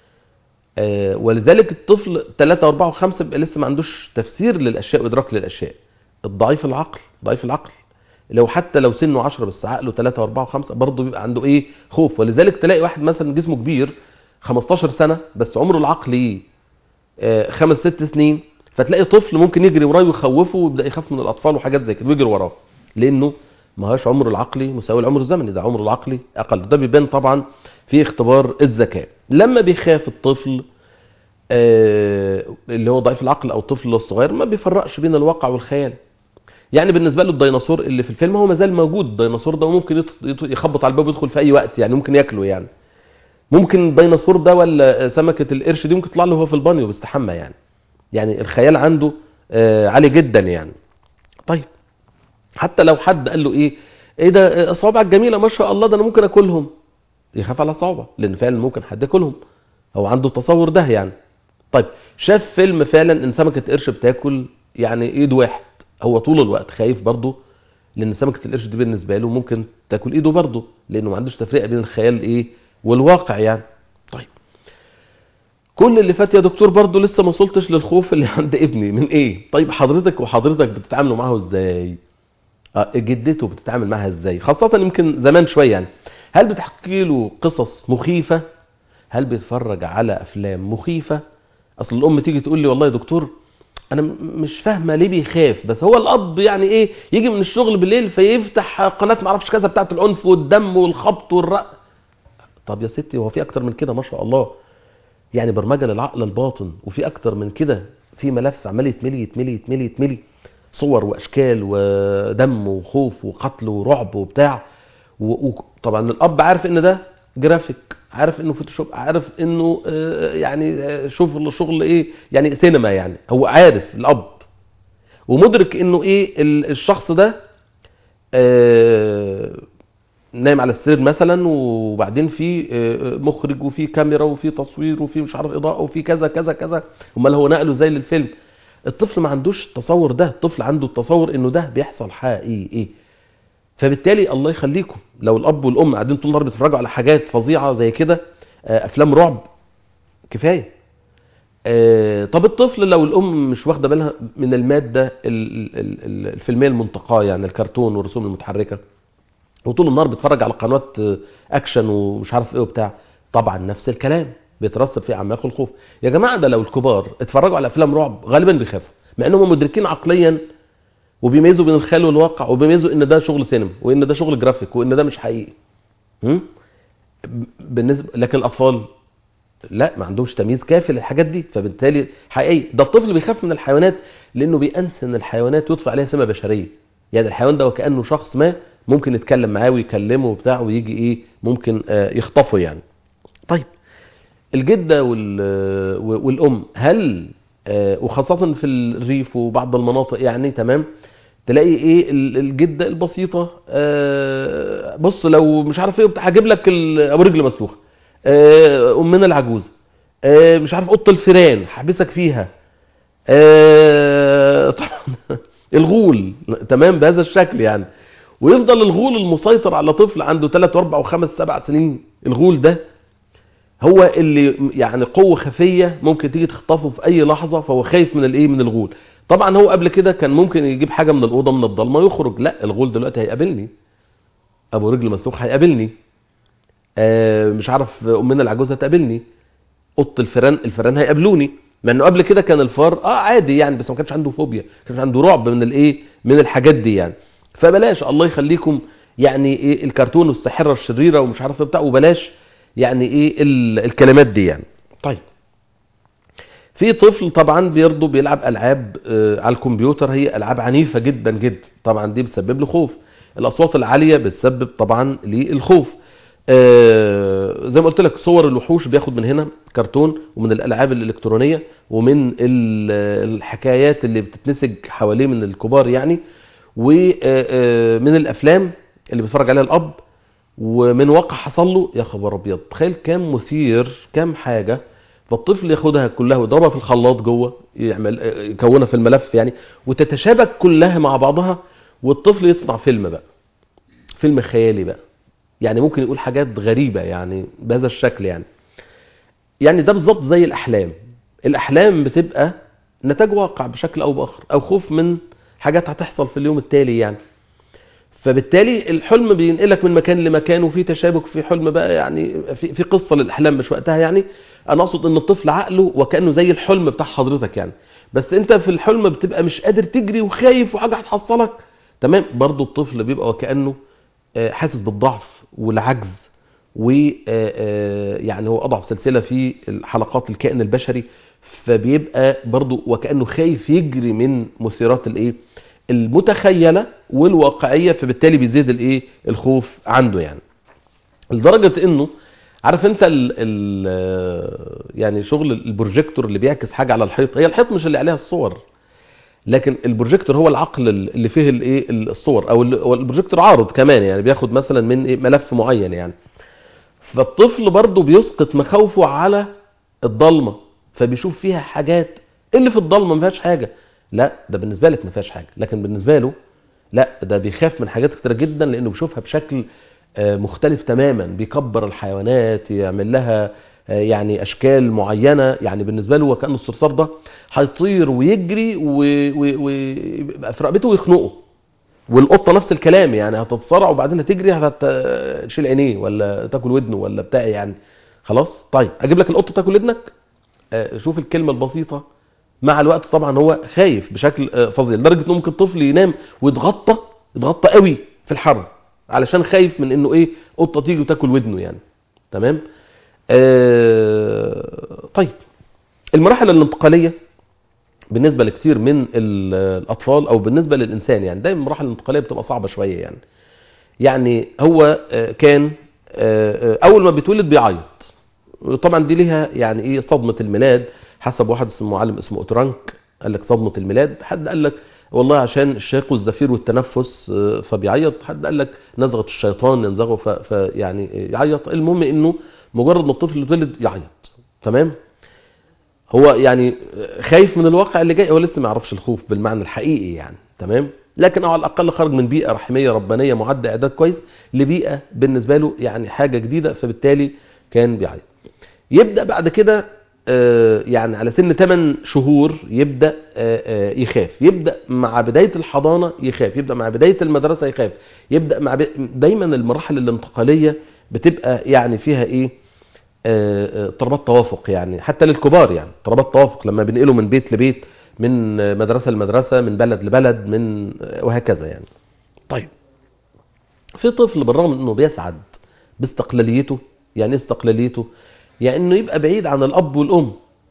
آه، ولذلك الطفل 3 و4 و5 بيبقى لسه ما عندوش تفسير للاشياء وادراك للاشياء الضعيف العقل ضعيف العقل لو حتى لو سنه 10 بس عقله 3 و4 و5 برضه بيبقى عنده ايه خوف ولذلك تلاقي واحد مثلا جسمه كبير 15 سنه بس عمره العقلي آه، خمس ست سنين فتلاقي طفل ممكن يجري وراه ويخوفه ويبدا يخاف من الاطفال وحاجات زي كده ويجري وراه لانه ما هوش عمره العقلي مساوي العمر الزمني ده عمره العقلي اقل ده بيبان طبعا في اختبار الذكاء لما بيخاف الطفل آه، اللي هو ضعيف العقل او الطفل الصغير ما بيفرقش بين الواقع والخيال يعني بالنسبه له الديناصور اللي في الفيلم هو مازال موجود الديناصور ده وممكن يط- يط- يخبط على الباب ويدخل في اي وقت يعني ممكن ياكله يعني ممكن الديناصور ده ولا سمكه القرش دي ممكن تطلع له وهو في البانيو وبيستحمى يعني يعني الخيال عنده آه، عالي جدا يعني طيب حتى لو حد قال له ايه ايه ده صوابعك جميله ما شاء الله ده انا ممكن اكلهم يخاف على صوابعه لان فعلا ممكن حد ياكلهم هو عنده التصور ده يعني طيب شاف فيلم فعلا ان سمكه قرش بتاكل يعني ايد واحد هو طول الوقت خايف برضه لان سمكه القرش دي بالنسبه له ممكن تاكل ايده برضه لانه ما عندوش تفرقه بين الخيال ايه والواقع يعني طيب كل اللي فات يا دكتور برضه لسه ما وصلتش للخوف اللي عند ابني من ايه طيب حضرتك وحضرتك بتتعاملوا معاه ازاي اه جدته بتتعامل معاها ازاي خاصه يمكن زمان شويه يعني هل بتحكي له قصص مخيفه هل بيتفرج على افلام مخيفه اصل الام تيجي تقول لي والله يا دكتور انا م- مش فاهمه ليه بيخاف بس هو الاب يعني ايه يجي من الشغل بالليل فيفتح قناه معرفش كذا بتاعه العنف والدم والخبط والرق طب يا ستي هو في اكتر من كده ما شاء الله يعني برمجه للعقل الباطن وفي اكتر من كده في ملف عمال يتملي يتملي يتملي يتملي صور واشكال ودم وخوف وقتل ورعب وبتاع وطبعا الاب عارف ان ده جرافيك عارف انه فوتوشوب عارف انه آه، يعني آه، شغل شغل ايه يعني سينما يعني هو عارف الاب ومدرك انه ايه ال- الشخص ده آه، نايم على السرير مثلا وبعدين في آه، مخرج وفي كاميرا وفي تصوير وفي مش عارف اضاءه وفي كذا كذا كذا امال هو نقله زي للفيلم الطفل ما عندوش التصور ده الطفل عنده التصور انه ده بيحصل حقيقي فبالتالي الله يخليكم لو الاب والام قاعدين طول النهار بيتفرجوا على حاجات فظيعه زي كده آه، افلام رعب كفايه آه، طب الطفل لو الام مش واخده بالها من الماده ال- ال- ال- الفيلميه المنتقاه يعني الكرتون والرسوم المتحركه وطول النهار بيتفرج على قنوات آه، اكشن ومش عارف ايه وبتاع طبعا نفس الكلام بيترسب في اعماق الخوف يا جماعه ده لو الكبار اتفرجوا على افلام رعب غالبا بيخافوا مع انهم مدركين عقليا وبيميزوا بين الخيال والواقع وبيميزوا ان ده شغل سينما وان ده شغل جرافيك وان ده مش حقيقي هم؟ بالنسبه لكن الاطفال لا ما عندهمش تمييز كافي للحاجات دي فبالتالي حقيقي ده الطفل بيخاف من الحيوانات لانه بيأنس ان الحيوانات يطفى عليها سمه بشريه يعني الحيوان ده وكانه شخص ما ممكن يتكلم معاه ويكلمه وبتاع ويجي ايه ممكن آه، يخطفه يعني طيب الجده وال- والام هل آه، وخاصه في الريف وبعض المناطق يعني تمام تلاقي ايه ال- الجده البسيطه آه، بص لو مش عارف ايه وبتاع هجيب لك ال- ابو رجل مسلوخه آه، امنا العجوزه آه، مش عارف اوضه الفيران هحبسك فيها آه، طبعا الغول تمام بهذا الشكل يعني ويفضل الغول المسيطر على طفل عنده 3 و4 و5 7 سنين الغول ده هو اللي يعني قوة خفية ممكن تيجي تخطفه في أي لحظة فهو خايف من الإيه من الغول طبعا هو قبل كده كان ممكن يجيب حاجة من الأوضة من الضلمة ويخرج لا الغول دلوقتي هيقابلني أبو رجل مسلوخ هيقابلني آه مش عارف أمنا العجوزة هتقابلني اوضه الفيران الفيران هيقابلوني مع انه قبل كده كان الفار اه عادي يعني بس ما كانش عنده فوبيا ما كانش عنده رعب من الايه من الحاجات دي يعني فبلاش الله يخليكم يعني ايه الكرتون والساحره الشريره ومش عارف ايه بتاع وبلاش يعني ايه ال- الكلمات دي يعني طيب في طفل طبعا بيرضو بيلعب العاب آه، على الكمبيوتر هي العاب عنيفه جدا جدا طبعا دي بتسبب له خوف الاصوات العاليه بتسبب طبعا للخوف آه، زي ما قلت لك صور الوحوش بياخد من هنا كرتون ومن الالعاب الالكترونيه ومن ال- الحكايات اللي بتتنسج حواليه من الكبار يعني ومن الافلام اللي بيتفرج عليها الاب ومن واقع حصل له يا خبر ابيض تخيل كام مثير كام حاجه فالطفل ياخدها كلها ويضربها في الخلاط جوه يعمل يكونها في الملف يعني وتتشابك كلها مع بعضها والطفل يصنع فيلم بقى فيلم خيالي بقى يعني ممكن يقول حاجات غريبه يعني بهذا الشكل يعني يعني ده بالظبط زي الاحلام الاحلام بتبقى نتاج واقع بشكل او باخر او خوف من حاجات هتحصل في اليوم التالي يعني فبالتالي الحلم بينقلك من مكان لمكان وفي تشابك في حلم بقى يعني في في قصه للاحلام مش وقتها يعني انا اقصد ان الطفل عقله وكانه زي الحلم بتاع حضرتك يعني بس انت في الحلم بتبقى مش قادر تجري وخايف وحاجه هتحصلك تمام برضو الطفل بيبقى وكانه آه، حاسس بالضعف والعجز و آه، آه، يعني هو اضعف سلسله في الحلقات الكائن البشري فبيبقى برضو وكانه خايف يجري من مثيرات الايه المتخيله والواقعيه فبالتالي بيزيد الايه الخوف عنده يعني لدرجه انه عارف انت ال ال يعني شغل البروجيكتور اللي بيعكس حاجه على الحيط هي الحيط مش اللي عليها الصور لكن البروجيكتور هو العقل اللي فيه الايه الصور او ال- هو البروجيكتور عارض كمان يعني بياخد مثلا من إيه ملف معين يعني فالطفل برضه بيسقط مخاوفه على الضلمه فبيشوف فيها حاجات اللي في الضلمه ما فيهاش حاجه لا ده بالنسبه لك ما فيهاش حاجه لكن بالنسبه له لا ده بيخاف من حاجات كتيره جدا لانه بيشوفها بشكل آه، مختلف تماما بيكبر الحيوانات يعمل لها آه، يعني اشكال معينه يعني بالنسبه له هو كان الصرصار ده هيطير ويجري و- و- ويبقى في رقبته ويخنقه والقطه نفس الكلام يعني هتتصارع وبعدين هتجري هتشيل عينيه ولا تاكل ودنه ولا بتاع يعني خلاص طيب اجيب لك القطه تاكل ودنك آه، شوف الكلمه البسيطه مع الوقت طبعا هو خايف بشكل آه، فظيع لدرجه انه ممكن طفل ينام ويتغطى يتغطى قوي في الحر علشان خايف من انه ايه قطه تيجي وتاكل ودنه يعني تمام آه طيب المراحل الانتقاليه بالنسبه لكتير من ال- الاطفال او بالنسبه للانسان يعني دايما المراحل الانتقاليه بتبقى صعبه شويه يعني يعني هو آه، كان آه، آه، اول ما بيتولد بيعيط طبعا دي ليها يعني ايه صدمه الميلاد حسب واحد اسمه معلم اسمه اوترانك قال لك صدمه الميلاد حد قال لك والله عشان الشاق والزفير والتنفس آه، فبيعيط حد قال لك نزغه الشيطان ينزغه ف- فيعني يعيط المهم انه مجرد ما الطفل يتولد يعيط تمام هو يعني خايف من الواقع اللي جاي هو لسه ما يعرفش الخوف بالمعنى الحقيقي يعني تمام لكن على الاقل خرج من بيئه رحميه ربانيه معده اعداد كويس لبيئه بالنسبه له يعني حاجه جديده فبالتالي كان بيعيط يبدا بعد كده آه، يعني على سن 8 شهور يبدا آه، آه، يخاف يبدا مع بدايه الحضانه يخاف يبدا مع بدايه المدرسه يخاف يبدا مع ب... دايما المراحل الانتقاليه بتبقى يعني فيها ايه آه، آه، اضطرابات توافق يعني حتى للكبار يعني اضطرابات توافق لما بينقلوا من بيت لبيت من آه، مدرسه لمدرسه من بلد لبلد من آه، وهكذا يعني طيب في طفل بالرغم من انه بيسعد باستقلاليته يعني ايه استقلاليته يعني انه يبقى بعيد عن الاب والام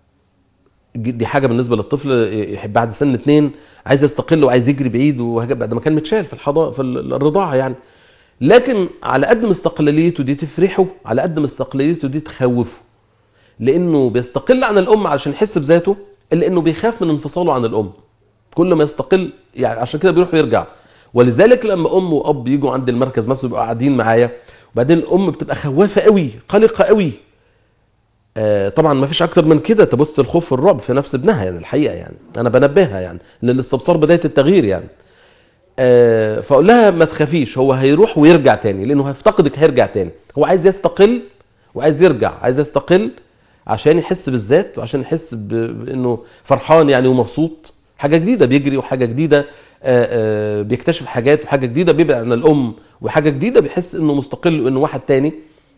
دي حاجه بالنسبه للطفل يحب بعد سن اتنين عايز يستقل وعايز يجري بعيد وهكذا بعد ما كان متشال في الحضانه في الرضاعه يعني لكن على قد ما استقلاليته دي تفرحه على قد ما استقلاليته دي تخوفه لانه بيستقل عن الام علشان يحس بذاته الا انه بيخاف من انفصاله عن الام كل ما يستقل يعني عشان كده بيروح ويرجع ولذلك لما ام واب يجوا عند المركز مثلا يبقوا قاعدين معايا وبعدين الام بتبقى خوافه قوي قلقه قوي آه، طبعا ما فيش اكتر من كده تبث الخوف والرعب في نفس ابنها يعني الحقيقه يعني انا بنبهها يعني ان الاستبصار بدايه التغيير يعني آه، فاقول لها ما تخافيش هو هيروح ويرجع تاني لانه هيفتقدك هيرجع تاني هو عايز يستقل وعايز يرجع عايز يستقل عشان يحس بالذات وعشان يحس ب- بانه فرحان يعني ومبسوط حاجه جديده بيجري وحاجه جديده آه، آه، بيكتشف حاجات وحاجه جديده بيبعد عن الام وحاجه جديده بيحس انه مستقل وانه واحد تاني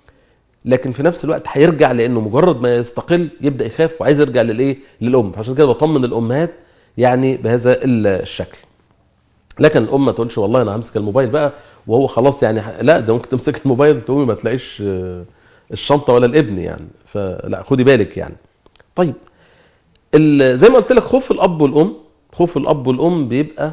لكن في نفس الوقت هيرجع لانه مجرد ما يستقل يبدا يخاف وعايز يرجع للايه للام عشان كده بطمن الامهات يعني بهذا الشكل لكن الام ما تقولش والله انا همسك الموبايل بقى وهو خلاص يعني ح- لا ده ممكن تمسك الموبايل تقومي ما تلاقيش آه، الشنطه ولا الابن يعني فلا خدي بالك يعني طيب ال- زي ما قلت لك خوف الاب والام خوف الاب والام بيبقى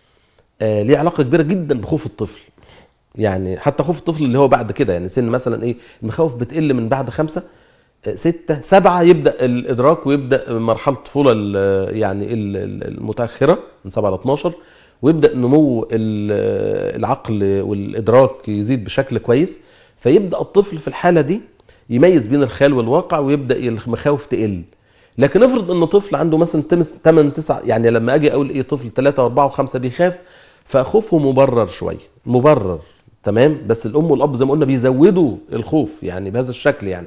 آه، ليه علاقه كبيره جدا بخوف الطفل يعني حتى خوف الطفل اللي هو بعد كده يعني سن مثلا ايه المخاوف بتقل من بعد خمسة آه، ستة سبعة يبدأ الإدراك ويبدأ مرحلة الطفولة ال- يعني ال- ال- المتأخرة من سبعة ل 12 ويبدأ نمو ال- العقل والإدراك يزيد بشكل كويس فيبدأ الطفل في الحالة دي يميز بين الخيال والواقع ويبدأ المخاوف تقل لكن افرض ان طفل عنده مثلا 8 9 يعني لما اجي اقول ايه طفل 3 و4 و5 بيخاف فخوفه مبرر شويه مبرر تمام بس الام والاب زي ما قلنا بيزودوا الخوف يعني بهذا الشكل يعني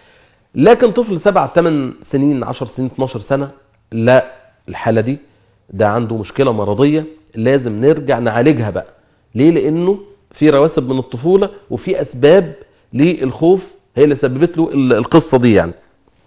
لكن طفل 7 8 سنين 10 سنين 12 سنه لا الحاله دي ده عنده مشكله مرضيه لازم نرجع نعالجها بقى ليه لانه في رواسب من الطفوله وفي اسباب للخوف هي اللي سببت له ال- القصه دي يعني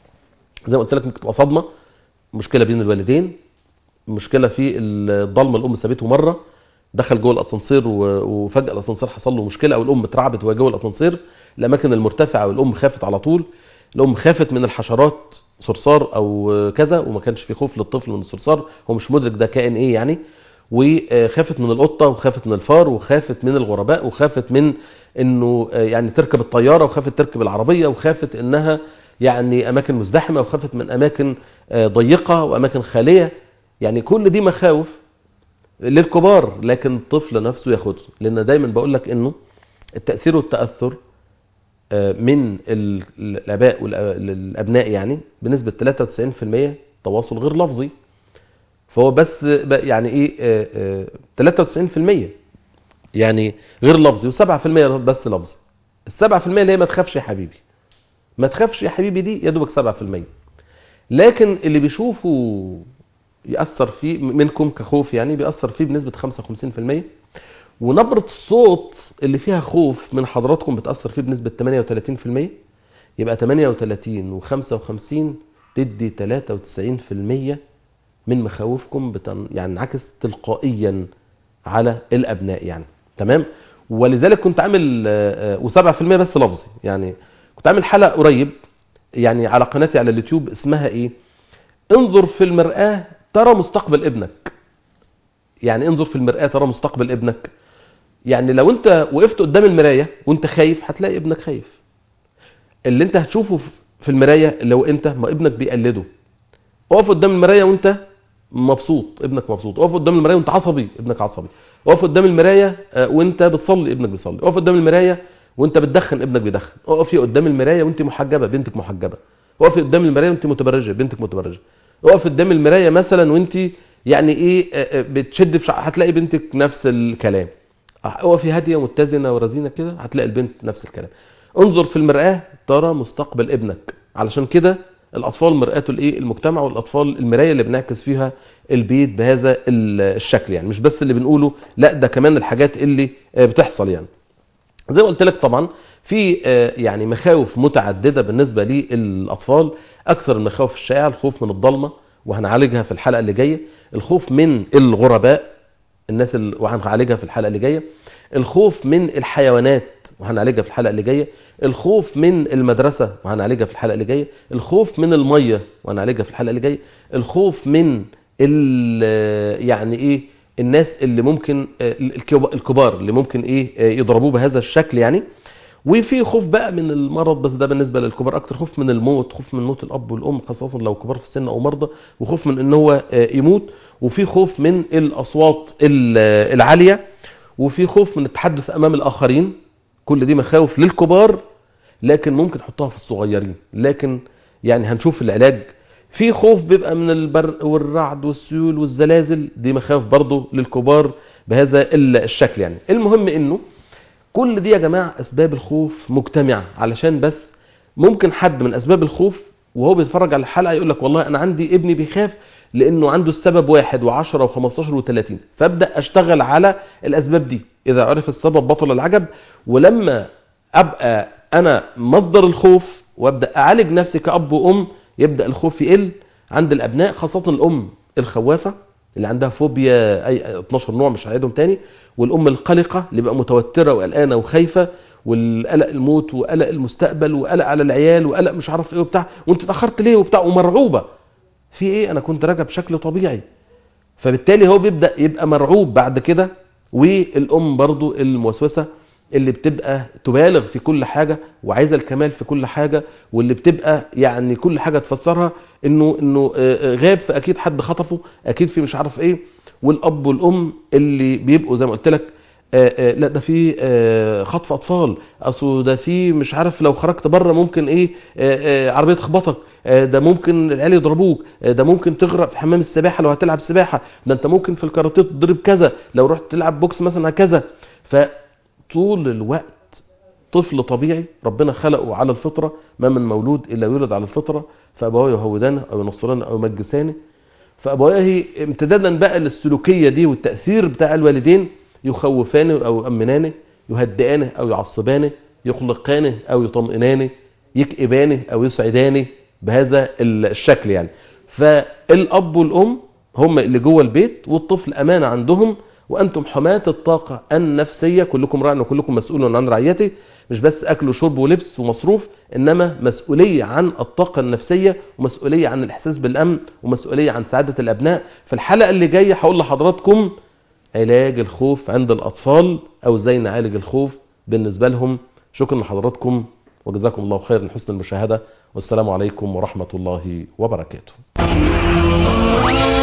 زي ما قلت لك ممكن تبقى صدمه مشكله بين الوالدين مشكله في الضلمه الام سابته مره دخل جوه الاسانسير و- وفجاه الاسانسير حصل له مشكله او الام اترعبت وهي جوه الاسانسير الاماكن المرتفعه والام خافت على طول الام خافت من الحشرات صرصار او كذا وما كانش في خوف للطفل من الصرصار هو مش مدرك ده كائن ايه يعني وخافت من القطه وخافت من الفار وخافت من الغرباء وخافت من انه يعني تركب الطياره وخافت تركب العربيه وخافت انها يعني اماكن مزدحمه وخافت من اماكن ضيقه واماكن خاليه يعني كل دي مخاوف للكبار لكن الطفل نفسه ياخدها لان دايما بقول لك انه التاثير والتاثر آه، من ال- الاباء والابناء يعني بنسبه 93% تواصل غير لفظي فهو بس ب- يعني ايه آه، آه، 93% يعني غير لفظي و7% بس لفظي ال7% اللي هي ما تخافش يا حبيبي ما تخافش يا حبيبي دي يا دوبك 7% لكن اللي بيشوفه يأثر فيه منكم كخوف يعني بيأثر فيه بنسبة 55% ونبرة الصوت اللي فيها خوف من حضراتكم بتأثر فيه بنسبة 38% يبقى 38 و55 تدي 93% من مخاوفكم بتن... يعني انعكس تلقائيا على الابناء يعني تمام ولذلك كنت عامل آه، آه، و7% بس لفظي يعني كنت عامل حلقه قريب يعني على قناتي على اليوتيوب اسمها ايه انظر في المرآة ترى مستقبل ابنك يعني انظر في المرآة ترى مستقبل ابنك يعني لو انت وقفت قدام المراية وانت خايف هتلاقي ابنك خايف اللي انت هتشوفه في المراية لو انت ما ابنك بيقلده اقف قدام المراية وانت مبسوط ابنك مبسوط اقف قدام المراية وانت عصبي ابنك عصبي اقف قدام المراية آه، وانت بتصلي ابنك بيصلي اقف قدام المراية وانت بتدخن ابنك بيدخن اقفي قدام المراية وانت محجبة بنتك محجبة اقفي قدام المراية وانت متبرجة بنتك متبرجة اقف قدام المراية مثلا وانت يعني ايه آه، آه، بتشد في شعر هتلاقي بنتك نفس الكلام اقفي هاديه متزنه ورزينه كده هتلاقي البنت نفس الكلام انظر في المرآة ترى مستقبل ابنك علشان كده الاطفال مرآة الايه المجتمع والاطفال المرايه اللي بنعكس فيها البيت بهذا ال- الشكل يعني مش بس اللي بنقوله لا ده كمان الحاجات اللي آه، بتحصل يعني زي ما قلت لك طبعا في آه، يعني مخاوف متعدده بالنسبه للاطفال اكثر المخاوف الشائعه الخوف من الضلمه وهنعالجها في الحلقه اللي جايه الخوف من الغرباء الناس اللي وهنعالجها في الحلقه اللي جايه الخوف من الحيوانات وهنعالجها في الحلقه اللي جايه الخوف من المدرسه وهنعالجها في الحلقه اللي جايه الخوف من الميه وهنعالجها في الحلقه اللي جايه الخوف من ال- يعني ايه الناس اللي ممكن آه، الكب- الكبار اللي ممكن ايه آه، يضربوه بهذا الشكل يعني وفي خوف بقى من المرض بس ده بالنسبه للكبار اكتر خوف من الموت خوف من موت الاب والام خاصه لو كبار في السن او مرضى وخوف من ان هو آه، يموت وفي خوف من الاصوات ال- آه، العاليه وفي خوف من التحدث امام الاخرين كل دي مخاوف للكبار لكن ممكن نحطها في الصغيرين لكن يعني هنشوف العلاج في خوف بيبقى من البرق والرعد والسيول والزلازل دي مخاوف برضو للكبار بهذا ال- الشكل يعني المهم انه كل دي يا جماعة اسباب الخوف مجتمعة علشان بس ممكن حد من اسباب الخوف وهو بيتفرج على الحلقة يقول لك والله انا عندي ابني بيخاف لانه عنده السبب واحد وعشرة وخمستاشر وثلاثين فابدأ اشتغل على الاسباب دي اذا عرف السبب بطل العجب ولما ابقى انا مصدر الخوف وابدا اعالج نفسي كاب وام يبدا الخوف يقل عند الابناء خاصه الام الخوافه اللي عندها فوبيا اي 12 نوع مش هعيدهم تاني والام القلقه اللي بقى متوتره وقلقانه وخايفه والقلق الموت وقلق المستقبل وقلق على العيال وقلق مش عارف ايه وبتاع وانت اتاخرت ليه وبتاع ومرعوبه في ايه انا كنت راجع بشكل طبيعي فبالتالي هو بيبدا يبقى مرعوب بعد كده والام برضو الموسوسه اللي بتبقى تبالغ في كل حاجه وعايزه الكمال في كل حاجه واللي بتبقى يعني كل حاجه تفسرها انه انه آه، آه، غاب فاكيد حد خطفه اكيد في مش عارف ايه والاب والام اللي بيبقوا زي ما قلت لك آه، آه، لا ده في آه، خطف اطفال اصل ده في مش عارف لو خرجت بره ممكن ايه آه، آه، عربيه تخبطك آه، ده ممكن العيال يضربوك آه، ده ممكن تغرق في حمام السباحه لو هتلعب سباحه ده انت ممكن في الكاراتيه تضرب كذا لو رحت تلعب بوكس مثلا كذا فطول الوقت طفل طبيعي ربنا خلقه على الفطره ما من مولود الا يولد على الفطره فابواه يهودانه او ينصرانه او يمجسانه فابواه امتدادا بقى للسلوكيه دي والتاثير بتاع الوالدين يخوفانه او يامنانه يهدئانه او يعصبانه يقلقانه او يطمئنانه يكئبانه او يسعدانه بهذا الشكل يعني فالاب والام هم اللي جوه البيت والطفل امانه عندهم وانتم حماة الطاقه النفسيه كلكم راع وكلكم مسؤول عن رعيته مش بس اكل وشرب ولبس ومصروف انما مسؤوليه عن الطاقه النفسيه ومسؤوليه عن الاحساس بالامن ومسؤوليه عن سعاده الابناء في الحلقه اللي جايه هقول لحضراتكم علاج الخوف عند الاطفال او ازاي نعالج الخوف بالنسبه لهم شكرا لحضراتكم وجزاكم الله خير من حسن المشاهده والسلام عليكم ورحمه الله وبركاته